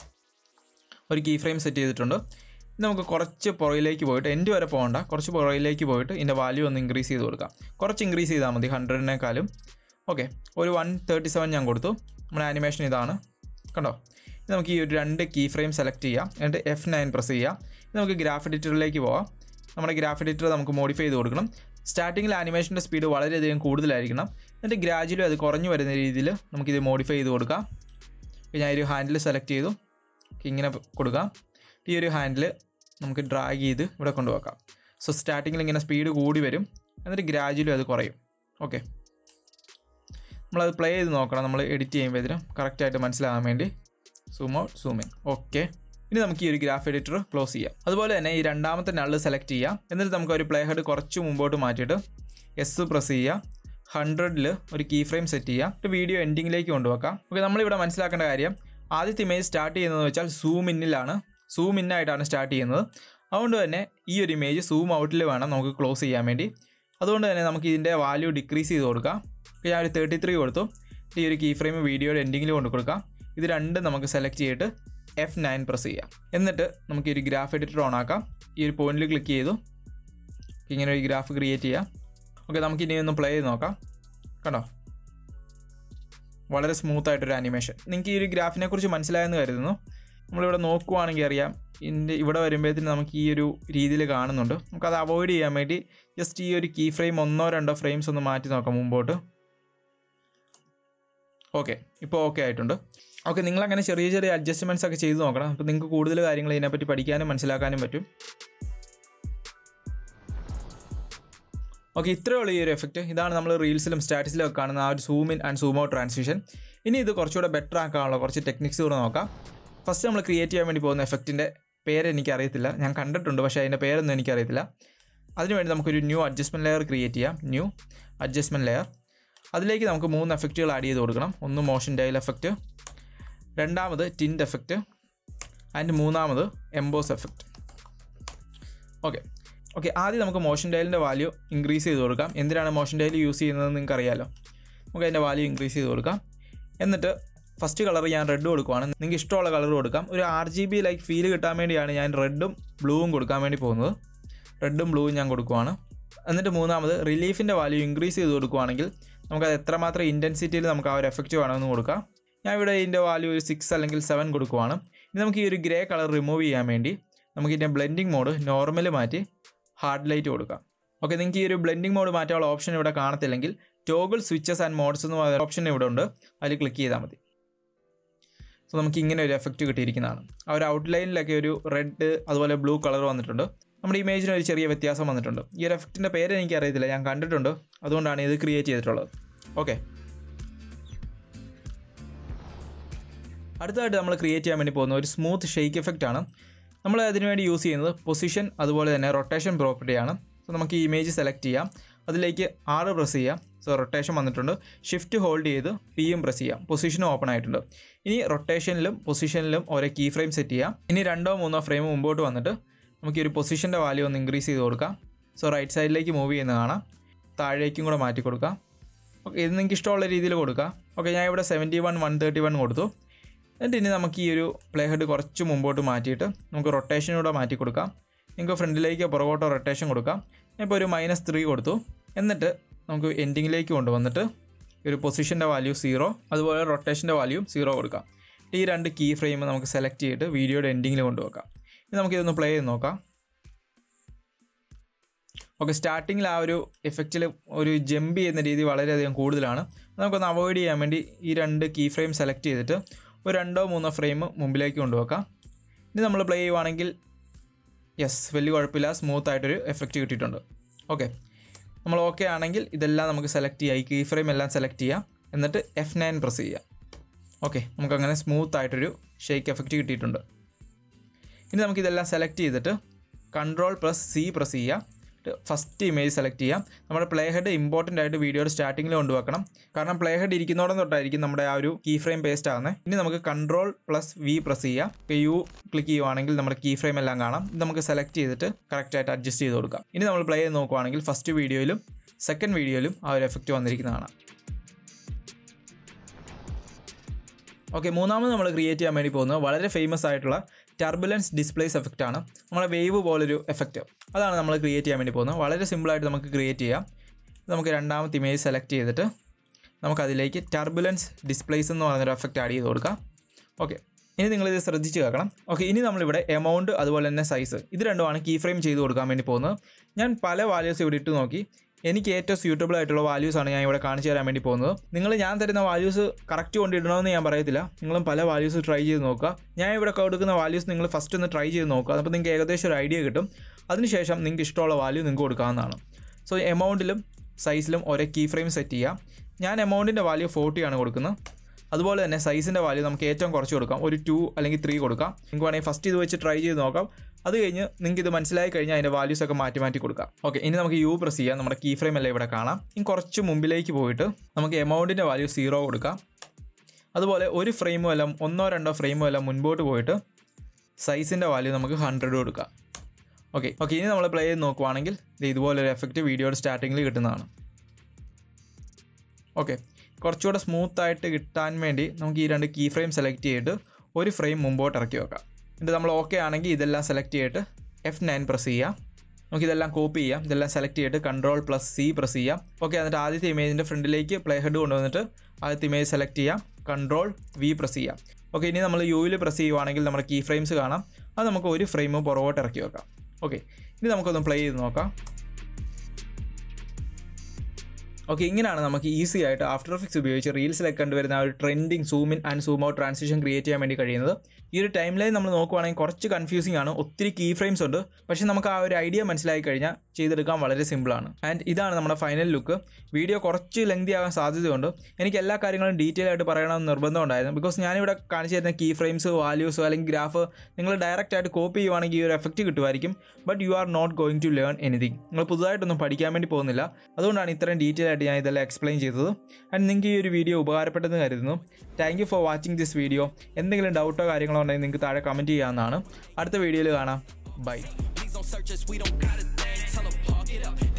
ഒരു കീ ഫ്രെയിം സെറ്റ് ചെയ്തിട്ടുണ്ട് ഇനി നമുക്ക് കുറച്ച് പുറകിലേക്ക് പോയിട്ട് എൻഡ് വരെ പോകണ്ട കുറച്ച് പുറകിലേക്ക് പോയിട്ട് ഇതിൻ്റെ വാല്യൂ ഒന്ന് ഇൻക്രീസ് ചെയ്ത് കൊടുക്കാം കുറച്ച് ഇൻക്രീസ് ചെയ്താൽ മതി ഹൺഡ്രഡിനേക്കാളും ഓക്കെ ഒരു വൺ തേർട്ടി സെവൻ ഞാൻ കൊടുത്തു നമ്മുടെ ആനിമേഷൻ ഇതാണ് കണ്ടോ ഇനി നമുക്ക് ഈ ഒരു രണ്ട് കീ ഫ്രെയിം സെലക്ട് ചെയ്യാം എന്നിട്ട് എഫ് നയൻ പ്രസ് ചെയ്യാം ഇനി നമുക്ക് ഗ്രാഫ് എഡിറ്ററിലേക്ക് പോവാം നമ്മുടെ ഗ്രാഫ് എഡിറ്റർ നമുക്ക് മോഡിഫൈ ചെയ്ത് കൊടുക്കണം സ്റ്റാർട്ടിങ്ങിൽ ആനിമേഷൻ്റെ സ്പീഡ് വളരെയധികം കൂടുതലായിരിക്കണം എന്നിട്ട് ഗ്രാജുവലി അത് കുറഞ്ഞു വരുന്ന രീതിയിൽ നമുക്കിത് മോഡിഫൈ ചെയ്ത് കൊടുക്കാം ഇപ്പോൾ ഞാൻ ഒരു ഹാൻഡിൽ സെലക്ട് ചെയ്തു ഇങ്ങനെ കൊടുക്കാം ഈ ഒരു ഹാൻഡിൽ നമുക്ക് ഡ്രാഗ് ചെയ്ത് ഇവിടെ കൊണ്ടുവെക്കാം സോ സ്റ്റാർട്ടിങ്ങിൽ ഇങ്ങനെ സ്പീഡ് കൂടി വരും എന്നിട്ട് ഗ്രാജുവലി അത് കുറയും ഓക്കെ നമ്മളത് പ്ലേ ചെയ്ത് നോക്കണം നമ്മൾ എഡിറ്റ് ചെയ്യുമ്പോഴത്തേനും കറക്റ്റായിട്ട് മനസ്സിലാകാൻ വേണ്ടി zoom out zoom in okay ഇനി നമുക്ക് ഈ ഒരു ഗ്രാഫ് എഡിറ്റർ ക്ലോസ് ചെയ്യാം അതുപോലെ തന്നെ ഈ രണ്ടാമത്തെ നള്ള് സെലക്ട് ചെയ്യാം എന്നിട്ട് നമുക്ക് ഒരു പ്ലേ ഹെഡ് കുറച്ച് മുമ്പോട്ട് മാറ്റിയിട്ട് എസ് പ്രസ് ചെയ്യാം ഹൺഡ്രഡിൽ ഒരു കീ ഫ്രെയിം സെറ്റ് ചെയ്യാം ഒരു വീഡിയോ എൻഡിങ്ങിലേക്ക് കൊണ്ടുവെക്കാം ഓക്കെ നമ്മളിവിടെ മനസ്സിലാക്കേണ്ട കാര്യം ആദ്യത്തെ ഇമേജ് സ്റ്റാർട്ട് ചെയ്യുന്നത് വെച്ചാൽ സൂം ഇന്നിലാണ് സൂം ഇന്നായിട്ടാണ് സ്റ്റാർട്ട് ചെയ്യുന്നത് അതുകൊണ്ട് തന്നെ ഈ ഒരു ഇമേജ് സൂം ഔട്ടിൽ വേണം നമുക്ക് ക്ലോസ് ചെയ്യാൻ വേണ്ടി അതുകൊണ്ട് തന്നെ നമുക്ക് ഇതിൻ്റെ വാല്യൂ ഡിക്രീസ് ചെയ്ത് കൊടുക്കാം ഇപ്പോൾ ഞാൻ ഒരു തേർട്ടി ത്രീ കൊടുത്തു ഈ ഒരു കീ ഫ്രെയിം വീഡിയോയുടെ എൻഡിങ്ങിൽ കൊണ്ട് കൊടുക്കാം ഇത് രണ്ടും നമുക്ക് സെലക്ട് ചെയ്തിട്ട് എഫ് നയൻ പ്രസ് ചെയ്യാം എന്നിട്ട് നമുക്ക് ഈ ഒരു ഗ്രാഫ് എഡിറ്റർ ഓൺ ആക്കാം ഈ ഒരു പോയിന്റിൽ ക്ലിക്ക് ചെയ്തു ഇങ്ങനെ ഒരു ഗ്രാഫ് ക്രിയേറ്റ് ചെയ്യാം ഓക്കെ നമുക്ക് ഇനി ഒന്ന് പ്ലേ ചെയ്ത് നോക്കാം കണ്ടോ വളരെ സ്മൂത്ത് ആയിട്ടൊരു ആനിമേഷൻ നിങ്ങൾക്ക് ഈ ഒരു ഗ്രാഫിനെ കുറിച്ച് മനസ്സിലായെന്ന് കരുതുന്നു നമ്മളിവിടെ നോക്കുവാണെങ്കിൽ അറിയാം ഇതിൻ്റെ ഇവിടെ വരുമ്പോഴത്തേന് നമുക്ക് ഈ ഒരു രീതിയിൽ കാണുന്നുണ്ട് നമുക്കത് അവോയ്ഡ് ചെയ്യാൻ വേണ്ടി ജസ്റ്റ് ഈ ഒരു കീ ഫ്രെയിം ഒന്നോ രണ്ടോ ഫ്രെയിംസ് ഒന്ന് മാറ്റി നോക്കാം മുമ്പോട്ട് ഓക്കെ ഇപ്പോൾ ഓക്കെ ആയിട്ടുണ്ട് ഓക്കെ നിങ്ങൾ അങ്ങനെ ചെറിയ ചെറിയ അഡ്ജസ്റ്റ്മെൻറ്റ്സ് ഒക്കെ ചെയ്ത് നോക്കണം അപ്പോൾ നിങ്ങൾക്ക് കൂടുതൽ കാര്യങ്ങൾ ഇതിനെപ്പറ്റി പഠിക്കാനും മനസ്സിലാക്കാനും പറ്റും ഓക്കെ ഇത്രയേ ഉള്ളൂ ഈ ഒരു എഫക്റ്റ് ഇതാണ് നമ്മൾ റീൽസിലും സ്റ്റാറ്റസിലും ഒക്കെ കാണുന്ന ആ ഒരു zoom in and zoom out transition ഇനി ഇത് കുറച്ചുകൂടെ ബെറ്റർ ആക്കാനുള്ള കുറച്ച് ടെക്നിക്സ് കൂടെ നോക്കാം ഫസ്റ്റ് നമ്മൾ ക്രിയേറ്റ് ചെയ്യാൻ വേണ്ടി പോകുന്ന എഫക്റ്റിൻ്റെ പേര് എനിക്കറിയത്തില്ല ഞാൻ കണ്ടിട്ടുണ്ട് പക്ഷേ അതിൻ്റെ പേരൊന്നും എനിക്കറിയത്തില്ല അതിനുവേണ്ടി നമുക്കൊരു ന്യൂ അഡ്ജസ്റ്റ്മെൻറ്റ് ലെയർ ക്രിയേറ്റ് ചെയ്യാം ന്യൂ അഡ്ജസ്റ്റ്മെൻറ്റ് ലെയർ അതിലേക്ക് നമുക്ക് മൂന്ന് എഫക്റ്റുകൾ ആഡ് ചെയ്ത് കൊടുക്കണം ഒന്ന് മോഷൻ ഡയൽ എഫക്റ്റ് രണ്ടാമത് ടിൻഡ് എഫക്റ്റ് ആൻഡ് മൂന്നാമത് എംബോസ് എഫക്റ്റ് ഓക്കെ ഓക്കെ ആദ്യം നമുക്ക് മോഷൻ ഡയലിൻ്റെ വാല്യൂ ഇൻക്രീസ് ചെയ്ത് കൊടുക്കാം എന്തിനാണ് മോഷൻ ഡയൽ യൂസ് ചെയ്യുന്നത് നിങ്ങൾക്ക് അറിയാലോ നമുക്ക് അതിൻ്റെ വാല്യൂ ഇൻക്രീസ് ചെയ്ത് കൊടുക്കാം എന്നിട്ട് ഫസ്റ്റ് കളർ ഞാൻ റെഡ് കൊടുക്കുവാണ് നിങ്ങൾക്ക് ഇഷ്ടമുള്ള കളർ കൊടുക്കാം ഒരു R G B like feel കിട്ടാൻ വേണ്ടിയാണ് ഞാൻ റെഡും ബ്ലൂവും കൊടുക്കാൻ വേണ്ടി പോകുന്നത് റെഡും ബ്ലൂവും ഞാൻ കൊടുക്കുവാണ് എന്നിട്ട് മൂന്നാമത് റിലീഫിൻ്റെ വാല്യൂ ഇൻക്രീസ് ചെയ്ത് കൊടുക്കുവാണെങ്കിൽ നമുക്കത് എത്രമാത്രം ഇൻറ്റൻസിറ്റിയിൽ നമുക്ക് ആ ഒരു എഫക്റ്റ് വേണമെന്ന് കൊടുക്കാം ഞാൻ ഇവിടെ ഇതിൻ്റെ വാല്യൂ ഒരു സിക്സ് അല്ലെങ്കിൽ സെവൻ കൊടുക്കുവാണ് ഇനി നമുക്ക് ഈ ഒരു ഗ്രേ കളർ റിമൂവ് ചെയ്യാൻ വേണ്ടി നമുക്ക് ഇതിൻ്റെ ബ്ലെൻഡിങ് മോഡ് നോർമൽ മാറ്റി ഹാർഡ് ലൈറ്റ് കൊടുക്കാം ഓക്കെ നിങ്ങൾക്ക് ഈ ഒരു ബ്ലെൻഡിങ് മോഡ് മാറ്റാനുള്ള ഓപ്ഷൻ ഇവിടെ കാണത്തില്ലെങ്കിൽ ടോഗിൾ സ്വിച്ചസ് ആൻഡ് മോഡ്സ് എന്ന് പറയുന്ന ഓപ്ഷൻ ഇവിടെ ഉണ്ട് അതിൽ ക്ലിക്ക് ചെയ്താൽ മതി സോ നമുക്ക് ഇങ്ങനെ ഒരു എഫക്റ്റ് കിട്ടിയിരിക്കുന്നതാണ് ആ ഒരു ഔട്ട്ലൈനിലൊക്കെ ഒരു റെഡ് അതുപോലെ ബ്ലൂ കളർ വന്നിട്ടുണ്ട് നമ്മുടെ ഇമേജിന് ഒരു ചെറിയ വ്യത്യാസം വന്നിട്ടുണ്ട് ഈ ഒരു എഫക്റ്റിൻ്റെ പേര് എനിക്ക് അറിയത്തില്ല ഞാൻ കണ്ടിട്ടുണ്ട് അതുകൊണ്ടാണ് ഇത് ക്രിയേറ്റ് ചെയ്തിട്ടുള്ളത് ഓക്കെ അടുത്തതായിട്ട് നമ്മൾ ക്രിയേറ്റ് ചെയ്യാൻ വേണ്ടി പോകുന്ന ഒരു സ്മൂത്ത് ഷെയ്ക്ക് എഫക്റ്റ് ആണ് നമ്മൾ അതിനുവേണ്ടി യൂസ് ചെയ്യുന്നത് പൊസിഷൻ അതുപോലെ തന്നെ റൊട്ടേഷൻ പ്രോപ്പർട്ടിയാണ് സോ നമുക്ക് ഈ ഇമേജ് സെലക്ട് ചെയ്യാം അതിലേക്ക് ആറ് പ്രസ് ചെയ്യാം സോ റൊട്ടേഷൻ വന്നിട്ടുണ്ട് ഷിഫ്റ്റ് ഹോൾഡ് ചെയ്ത് പിയും പ്രസ് ചെയ്യാം പൊസിഷനും ഓപ്പൺ ആയിട്ടുണ്ട് ഇനി റൊട്ടേഷനിലും പൊസിഷനിലും ഓരോ കീ ഫ്രെയിം സെറ്റ് ചെയ്യാം ഇനി രണ്ടോ മൂന്നോ ഫ്രെയിം മുമ്പോട്ട് വന്നിട്ട് നമുക്ക് ഈ ഒരു പൊസിഷൻ്റെ വാല്യൂ ഒന്ന് ഇൻക്രീസ് ചെയ്ത് കൊടുക്കാം സോ റൈറ്റ് സൈഡിലേക്ക് മൂവ് ചെയ്യുന്ന കാണാം താഴേക്കും കൂടെ മാറ്റി കൊടുക്കാം ഓക്കെ ഇത് നിങ്ങൾക്ക് ഇഷ്ടമുള്ള രീതിയിൽ കൊടുക്കാം ഓക്കെ ഞാൻ ഇവിടെ seventy one one thirty one കൊടുത്തു എന്നിട്ട് ഇനി നമുക്ക് ഈ ഒരു പ്ലേ ഹെഡ് കുറച്ച് മുമ്പോട്ട് മാറ്റിയിട്ട് നമുക്ക് റൊട്ടേഷനൂടെ മാറ്റി കൊടുക്കാം നിങ്ങൾക്ക് ഫ്രണ്ടിലേക്ക് പുറകോട്ടോ റൊട്ടേഷൻ കൊടുക്കാം ഞാൻ ഇപ്പോൾ ഒരു മൈനസ് ത്രീ കൊടുത്തു എന്നിട്ട് നമുക്ക് എൻഡിങ്ങിലേക്ക് കൊണ്ടുവന്നിട്ട് ഈ ഒരു പൊസിഷൻ്റെ വാല്യൂ സീറോ അതുപോലെ റൊട്ടേഷൻ്റെ വാല്യൂ സീറോ കൊടുക്കാം ഈ രണ്ട് കീ ഫ്രെയിം നമുക്ക് സെലക്ട് ചെയ്തിട്ട് വീഡിയോയുടെ എൻഡിങ്ങിൽ കൊണ്ടുവെക്കാം ഇനി നമുക്കിതൊന്ന് പ്ലേ ചെയ്ത് നോക്കാം ഓക്കെ സ്റ്റാർട്ടിങ്ങിൽ ആ ഒരു എഫക്റ്റിൽ ഒരു ജമ്പ് ചെയ്യുന്ന രീതി വളരെയധികം കൂടുതലാണ് നമുക്കൊന്ന് അവോയ്ഡ് ചെയ്യാൻ വേണ്ടി ഈ രണ്ട് കീ ഫ്രെയിം സെലക്ട് ചെയ്തിട്ട് ഒരു രണ്ടോ മൂന്നോ ഫ്രെയിം മുമ്പിലേക്ക് കൊണ്ടുവെക്കാം ഇനി നമ്മൾ പ്ലേ ചെയ്യുവാണെങ്കിൽ യെസ് വലിയ കുഴപ്പമില്ല സ്മൂത്ത് ആയിട്ടൊരു എഫക്റ്റ് കിട്ടിയിട്ടുണ്ട് ഓക്കെ നമ്മൾ ഓക്കെ ആണെങ്കിൽ ഇതെല്ലാം നമുക്ക് സെലക്ട് ചെയ്യാം ഈ കീ ഫ്രെയിം എല്ലാം സെലക്ട് ചെയ്യാം എന്നിട്ട് എഫ് നയൻ പ്രസ് ചെയ്യാം ഓക്കെ നമുക്കങ്ങനെ സ്മൂത്ത് ആയിട്ടൊരു ഷേക്ക് എഫക്റ്റ് കിട്ടിയിട്ടുണ്ട് ഇനി നമുക്കിതെല്ലാം സെലക്ട് ചെയ്തിട്ട് കൺട്രോൾ പ്ലസ് സി പ്രസ് ചെയ്യാം ഫസ്റ്റ് ഇമേജ് സെലക്ട് ചെയ്യാം നമ്മുടെ പ്ലേ ഹെഡ് ഇമ്പോർട്ടൻ്റ് ആയിട്ട് വീഡിയോയുടെ സ്റ്റാർട്ടിങ്ങിൽ കൊണ്ടുവെക്കണം കാരണം പ്ലേ ഹെഡ് ഇരിക്കുന്നതോടെ തൊട്ടായിരിക്കും നമ്മുടെ ആ ഒരു കീ ഫ്രെയിം പേസ്റ്റ് ആകുന്നത് ഇനി നമുക്ക് കൺട്രോൾ പ്ലസ് വി പ്രസ് ചെയ്യാം ഇപ്പോൾ യു ക്ലിക്ക് ചെയ്യുവാണെങ്കിൽ നമ്മുടെ കീ ഫ്രെയിം എല്ലാം കാണാം ഇത് നമുക്ക് സെലക്ട് ചെയ്തിട്ട് കറക്റ്റായിട്ട് അഡ്ജസ്റ്റ് ചെയ്ത് കൊടുക്കാം ഇനി നമ്മൾ പ്ലേ ചെയ്ത് നോക്കുവാണെങ്കിൽ ഫസ്റ്റ് വീഡിയോയിലും സെക്കൻഡ് വീഡിയോയിലും ആ ഒരു എഫക്റ്റ് വന്നിരിക്കുന്നതാണ് ഓക്കെ മൂന്നാമത് നമ്മൾ ക്രിയേറ്റ് ചെയ്യാൻ വേണ്ടി പോകുന്നത് വളരെ ഫേമസ് ആയിട്ടുള്ള ടർബുലൻസ് ഡിസ്പ്ലേസ് എഫക്റ്റ് ആണ് നമ്മളെ വേവ് പോലൊരു എഫക്റ്റ് അതാണ് നമ്മൾ ക്രിയേറ്റ് ചെയ്യാൻ വേണ്ടി പോകുന്നത് വളരെ സിമ്പിളായിട്ട് നമുക്ക് ക്രിയേറ്റ് ചെയ്യാം നമുക്ക് രണ്ടാമത്തെ ഇമേജ് സെലക്ട് ചെയ്തിട്ട് നമുക്കതിലേക്ക് ടർബുലൻസ് ഡിസ്പ്ലേസ് എന്ന് പറഞ്ഞൊരു എഫക്റ്റ് ആഡ് ചെയ്ത് കൊടുക്കാം ഓക്കെ ഇനി നിങ്ങളിത് ശ്രദ്ധിച്ച് കേൾക്കണം ഓക്കെ ഇനി നമ്മളിവിടെ എമൗണ്ട് അതുപോലെ തന്നെ സൈസ് ഇത് രണ്ടുമാണ് കീ ഫ്രെയിം ചെയ്ത് കൊടുക്കാൻ വേണ്ടി പോകുന്നത് ഞാൻ പല വാല്യൂസ് ഇവിടെ ഇട്ട് നോക്കി എനിക്ക് ഏറ്റവും സ്യൂട്ടബിൾ ആയിട്ടുള്ള വാല്യൂസാണ് ഞാൻ ഇവിടെ കാണിച്ചു തരാൻ വേണ്ടി പോകുന്നത് നിങ്ങൾ ഞാൻ തരുന്ന വാല്യൂസ് കറക്റ്റ് കൊണ്ടിടണമെന്ന് ഞാൻ പറയത്തില്ല നിങ്ങളും പല വാല്യൂസ് ട്രൈ ചെയ്ത് നോക്കുക ഞാൻ ഇവിടെ കൊടുക്കുന്ന വാല്യൂസ് നിങ്ങൾ ഫസ്റ്റ് ഒന്ന് ട്രൈ ചെയ്ത് നോക്കുക അപ്പോൾ നിങ്ങൾക്ക് ഏകദേശം ഒരു ഐഡിയ കിട്ടും അതിനുശേഷം നിങ്ങൾക്ക് ഇഷ്ടമുള്ള വാല്യൂ നിങ്ങൾക്ക് കൊടുക്കാവുന്നതാണ് സോ എമൗണ്ടിലും സൈസിലും ഒരേ കീ ഫ്രെയിം സെറ്റ് ചെയ്യാം ഞാൻ എമൗണ്ടിൻ്റെ വാല്യൂ ഫോർട്ടിയാണ് കൊടുക്കുന്നത് അതുപോലെ തന്നെ സൈസിൻ്റെ വാല്യൂ നമുക്ക് ഏറ്റവും കുറച്ച് കൊടുക്കാം ഒരു ടു അല്ലെങ്കിൽ ത്രീ കൊടുക്കാം നിങ്ങൾക്ക് വേണമെങ്കിൽ ഫസ്റ്റ് ഇത് വെച്ച് ട്രൈ ചെയ്ത് നോക്കാം അത് കഴിഞ്ഞ് നിങ്ങൾക്ക് ഇത് മനസ്സിലായി കഴിഞ്ഞാൽ അതിൻ്റെ വാല്യൂസ് ഒക്കെ മാറ്റി മാറ്റി കൊടുക്കാം ഓക്കെ ഇനി നമുക്ക് യു പ്രസ് ചെയ്യാം നമ്മുടെ കീ ഫ്രെയിം എല്ലാം ഇവിടെ കാണാം ഇനി കുറച്ച് മുമ്പിലേക്ക് പോയിട്ട് നമുക്ക് എമൗണ്ടിൻ്റെ വാല്യൂ സീറോ കൊടുക്കാം അതുപോലെ ഒരു ഫ്രെയിമും എല്ലാം ഒന്നോ രണ്ടോ ഫ്രെയിമും എല്ലാം മുൻപോട്ട് പോയിട്ട് സൈസിൻ്റെ വാല്യൂ നമുക്ക് ഹൺഡ്രഡ് കൊടുക്കാം ഓക്കെ ഓക്കെ ഇനി നമ്മൾ പ്ലേ ചെയ്ത് നോക്കുവാണെങ്കിൽ ഇത് ഇതുപോലൊരു എഫക്റ്റ് വീഡിയോയുടെ സ്റ്റാർട്ടിങ്ങിൽ കിട്ടുന്നതാണ് ഓക്കെ കുറച്ചുകൂടെ സ്മൂത്ത് ആയിട്ട് കിട്ടാൻ വേണ്ടി നമുക്ക് ഈ രണ്ട് കീ ഫ്രെയിം സെലക്ട് ചെയ്തിട്ട് ഒരു ഫ്രെയിം മുമ്പോട്ട് ഇറക്കി വെക്കാം എന്നിട്ട് നമ്മൾ ഓക്കെ ആണെങ്കിൽ ഇതെല്ലാം സെലക്ട് ചെയ്തിട്ട് എഫ് നയൻ പ്രസ് ചെയ്യാം നമുക്ക് ഇതെല്ലാം കോപ്പി ചെയ്യാം ഇതെല്ലാം സെലക്ട് ചെയ്തിട്ട് കൺട്രോൾ പ്ലസ് സി പ്രസ് ചെയ്യാം ഓക്കെ എന്നിട്ട് ആദ്യത്തെ ഇമേജിൻ്റെ ഫ്രണ്ടിലേക്ക് പ്ലേ ഹെഡ് കൊണ്ടുവന്നിട്ട് ആദ്യത്തെ ഇമേജ് സെലക്ട് ചെയ്യാം കൺട്രോൾ വി പ്രസ് ചെയ്യാം ഓക്കെ ഇനി നമ്മൾ യുവിൽ പ്രസ് ചെയ്യുവാണെങ്കിൽ നമ്മുടെ കീ ഫ്രെയിംസ് കാണാം അത് നമുക്ക് ഒരു ഫ്രെയിം പുറകോട്ട് ഇറക്കി വെക്കാം ഓക്കെ ഇനി നമുക്കൊന്ന് പ്ലേ ചെയ്ത് നോക്കാം ഓക്കെ ഇങ്ങനെയാണ് നമുക്ക് ഈസി ആയിട്ട് ആഫ്റ്റർ എഫക്ട്സ് ഉപയോഗിച്ച് റീൽസിലൊക്കെ കണ്ടുവരുന്ന ആ ഒരു trending zoom in and zoom out transition create ചെയ്യാൻ വേണ്ടി കഴിയുന്നത് ഈ ഒരു ടൈം ലൈൻ നമ്മൾ നോക്കുവാണെങ്കിൽ കുറച്ച് കൺഫ്യൂസിംഗ് ആണ് ഒത്തിരി കീ ഫ്രെയിംസ് ഉണ്ട് പക്ഷേ നമുക്ക് ആ ഒരു ഐഡിയ മനസ്സിലായി കഴിഞ്ഞാൽ ചെയ്തെടുക്കാൻ വളരെ സിമ്പിളാണ് ആൻഡ് ഇതാണ് നമ്മുടെ ഫൈനൽ ലുക്ക് വീഡിയോ കുറച്ച് ലെങ്തി ആകാൻ സാധ്യതയുണ്ട് എനിക്ക് എല്ലാ കാര്യങ്ങളും ഡീറ്റെയിൽ ആയിട്ട് പറയണമെന്ന് നിർബന്ധം ഉണ്ടായിരുന്നു ബിക്കോസ് ഞാനിവിടെ കാണിച്ചു തരുന്ന കീ ഫ്രെയിംസ് വാല്യൂസ് അല്ലെങ്കിൽ ഗ്രാഫ് നിങ്ങൾ ഡയറക്റ്റ് ആയിട്ട് കോപ്പി ചെയ്യുവാണെങ്കിൽ ഈ ഒരു എഫക്റ്റ് കിട്ടുമായിരിക്കും but you are not going to learn anything നിങ്ങൾ പുതുതായിട്ടൊന്നും പഠിക്കാൻ വേണ്ടി പോകുന്നില്ല അതുകൊണ്ടാണ് ഇത്രയും ഡീറ്റെയിൽ ആയിട്ട് ഞാൻ ഇതെല്ലാം എക്സ്പ്ലെയിൻ ചെയ്തത് ആൻഡ് നിങ്ങൾക്ക് ഈ ഒരു വീഡിയോ ഉപകാരപ്പെട്ടെന്ന് കരുതുന്നു thank you for watching this video എന്തെങ്കിലും ഡൗട്ടോ കാര്യങ്ങളോ ഉണ്ടെങ്കിൽ നിങ്ങൾക്ക് താഴെ കമൻറ്റ് ചെയ്യാവുന്നതാണ് അടുത്ത വീഡിയോയിൽ കാണാം bye Please don't search us, we don't got a thing. Tell 'em park it up.